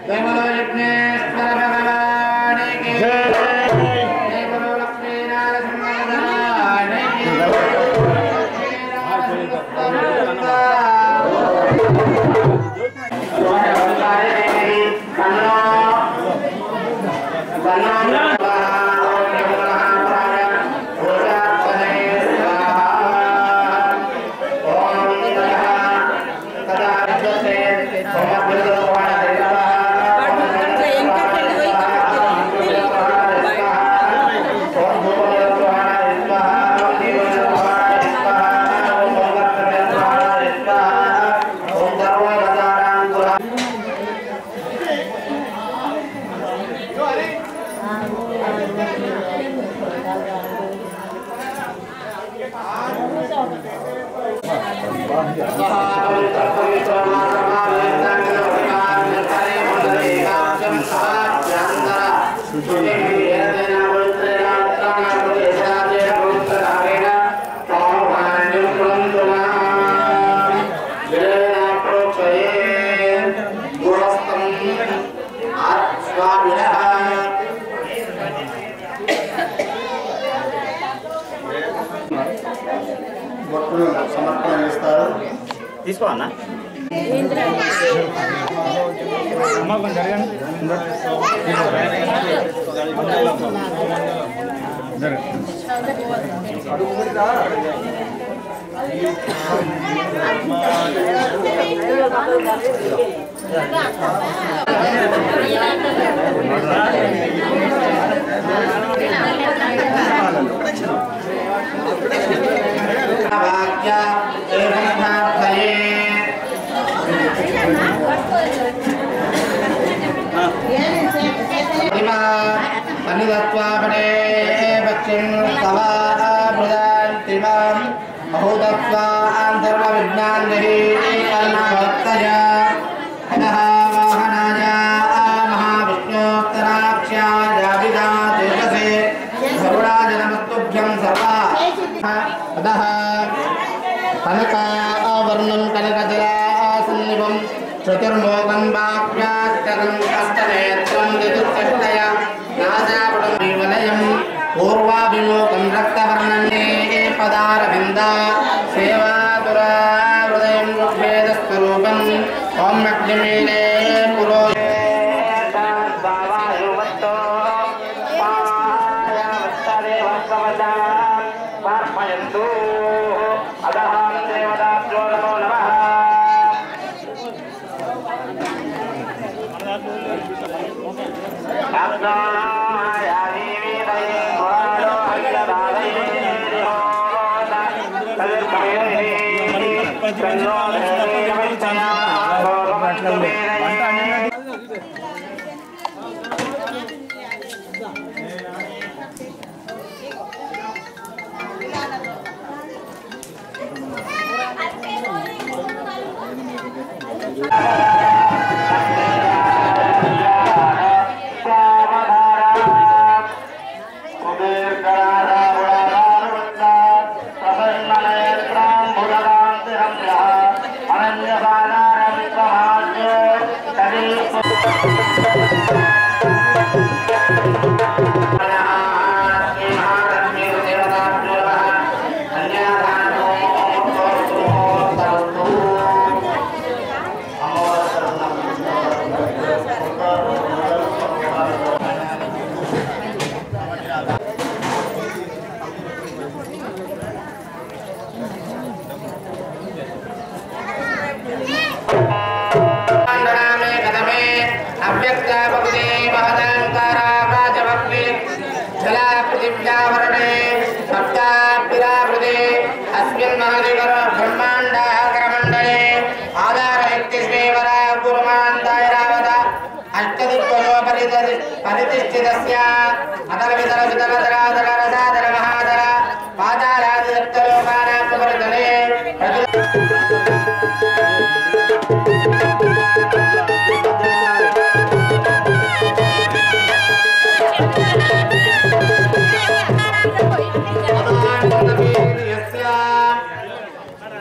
జయములో యజ్ఞేశ్వర భగవానికి జయములో లక్ష్మీనారసింహ భగవానికి భక్తులు సమర్పణ చేస్తారు తీసుకో అన్న సన్నిధత్వాపడే పక్షిం సవామృదాంతిమాం బహుతత్వాం సర్వ విజ్ఞాన్యహి కర్ణభక్తయ అతః వాహనాయ మహావిష్ణోత్తరాక్ష్యాయావిదా తేజసే సర్వరాజనమస్తుభ్యం సర్వా అతః కనకావర్ణం కనకజలాసన్నిభం చతుర్మోకం వాక్యాష్టకం అష్టనేత్రం దిదుష్టయ నాసాపుడం వివలయం పూర్వాభిముఖం రక్తవర్ణన్నే పదారవింద సేవాదురా హృదయం ఋగ్వేదస్వరూపం ఓం అగ్నిమీలే పురో పార్పయంతు అదహాం దేవతాభ్యో నమో నమః వందనామే కదమే అవ్యక్తాపకుదే మహదాంకారాకాశభక్తి జలా పృథివ్యావరణే సప్తాపిరాకృతే అస్మిన్ మహదికర బ్రహ్మాండాకరమండలే ఆధారయుక్తిశ్వేవర కుర్మాంతాయ రావత అష్టదిక్వలో పరితరి పరితిష్ఠితస్య అతల వితర వితర ధరాధర రసాధర మహాధర పాతాళాది సప్తలోకానాం ఉపరితలే ప్రతి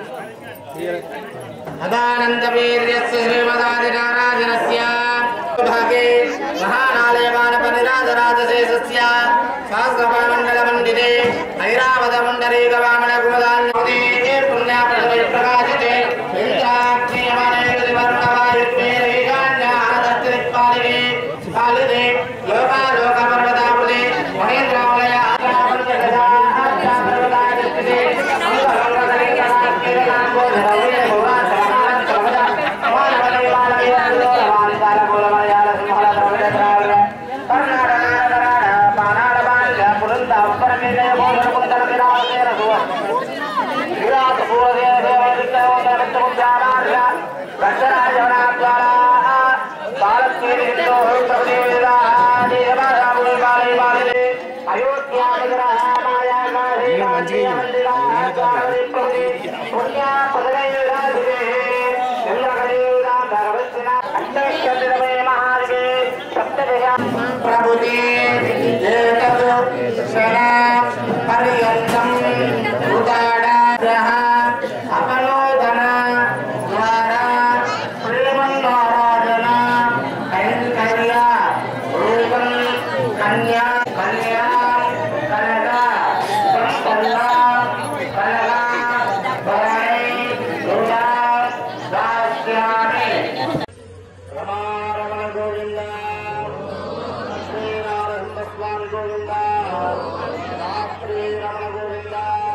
అదానందవీర్యస్య శ్రీమదాదినారాజనస్య भागे महानालयमानपनिराजराजशेषस्य सहस्रपामण्डलमण्डिते ऐरावतमण्डले गवामणकुमदान्यपदे पुण्याप्रदवे प्रकाशिते इन्द्राग्नियमाने गतिवर्णवायुर्वेदैकान्यादत्तिपालिके पालिते लोकालोकपर्वतामृते महेन्द्रावलय ప్రభుతి పర్యంతం ఉదాడాగ్రహ అపనోదన ద్వారా ప్రేమన్నారాధన కైంకర్య రూపం కన్యా కన్యా కనక సంపన్న కనక భరణి రుణ దాస్యామి రమారమణ గోవింద శ్రీనారాయణ స్వామి గోవింద శ్రీరమణ గోవింద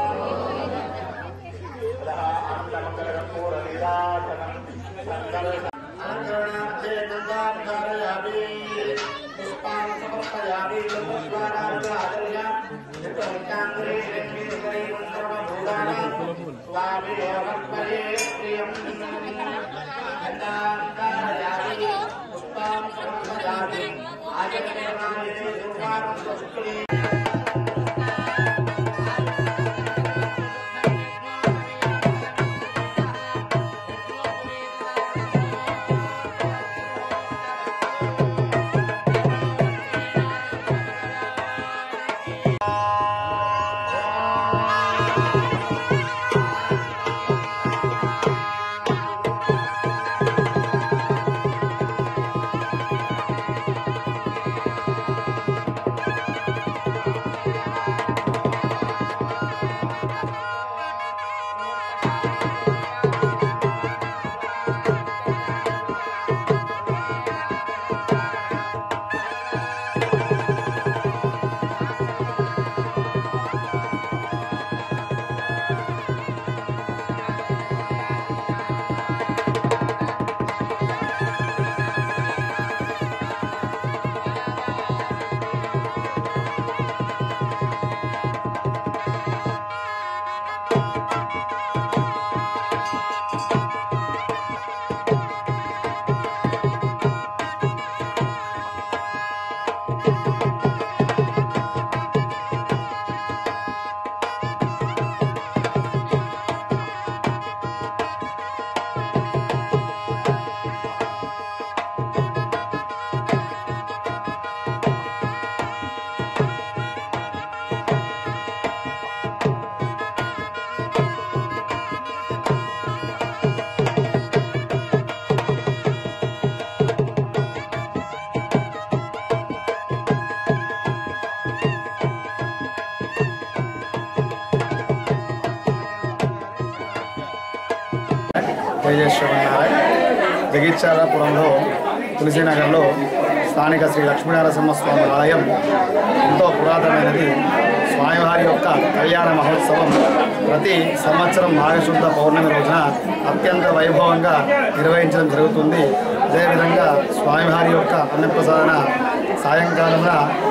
తేజేశ్వరనారాయణ జగిత్యాలపురంలో తులసీనగర్లో స్థానిక శ్రీ లక్ష్మీనరసింహ స్వామి ఆలయం ఎంతో పురాతనమైనది స్వామివారి యొక్క కళ్యాణ మహోత్సవం ప్రతి సంవత్సరం మాఘశుద్ధ పౌర్ణమి రోజున అత్యంత వైభవంగా నిర్వహించడం జరుగుతుంది అదేవిధంగా స్వామివారి యొక్క అన్నప్రసాదన సాయంకాలమున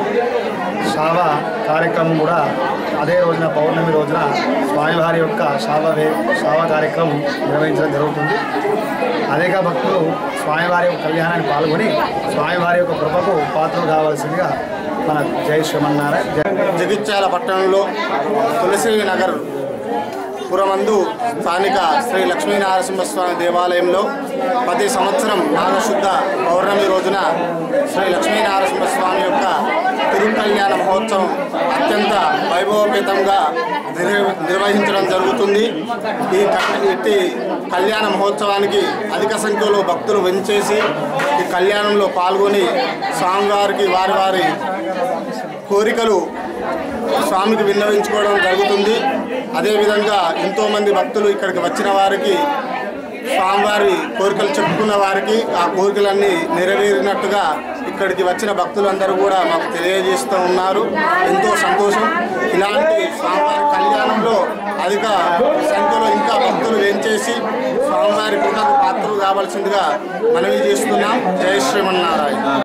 శావ కార్యక్రమం కూడా అదే రోజున పౌర్ణమి రోజున స్వామివారి యొక్క శావ వే శావ కార్యక్రమం నిర్వహించడం జరుగుతుంది అనేక భక్తులు స్వామివారి యొక్క కళ్యాణాన్ని పాల్గొని స్వామివారి యొక్క కృపకు పాత్రలు కావాల్సిందిగా మన జై శ్రీమన్నారాయణ జై జగిత్యాల పట్టణంలో తులసి నగర్ పురమందు స్థానిక శ్రీ లక్ష్మీనరసింహస్వామి దేవాలయంలో ప్రతి సంవత్సరం నాగశుద్ధ పౌర్ణమి రోజున శ్రీ లక్ష్మీనరసింహస్వామి యొక్క తిరు తిరుకల్యాణ మహోత్సవం అత్యంత వైభవపేతంగా నిర్వ- నిర్వహించడం జరుగుతుంది ఈ క- ఇట్టి కళ్యాణ మహోత్సవానికి అధిక సంఖ్యలో భక్తులు వెంచేసి ఈ కళ్యాణంలో పాల్గొని స్వామివారికి వారి వారి కోరికలు స్వామికి విన్నవించుకోవడం జరుగుతుంది అదేవిధంగా ఎంతోమంది భక్తులు ఇక్కడికి వచ్చిన వారికి స్వామివారి కోరికలు చెప్పుకున్న వారికి ఆ కోరికలన్నీ నెరవేరినట్టుగా ఇక్కడికి వచ్చిన భక్తులందరూ కూడా మాకు తెలియజేస్తూ ఉన్నారు ఎంతో సంతోషం ఇలాంటి స్వామివారి కళ్యాణంలో అధిక సంఖ్యలో ఇంకా భక్తులు వేంచేసి స్వామివారి కృతజ్ఞ పాత్రలు కావాల్సిందిగా మనవి చేస్తున్నాం జయ శ్రీమన్నారాయణ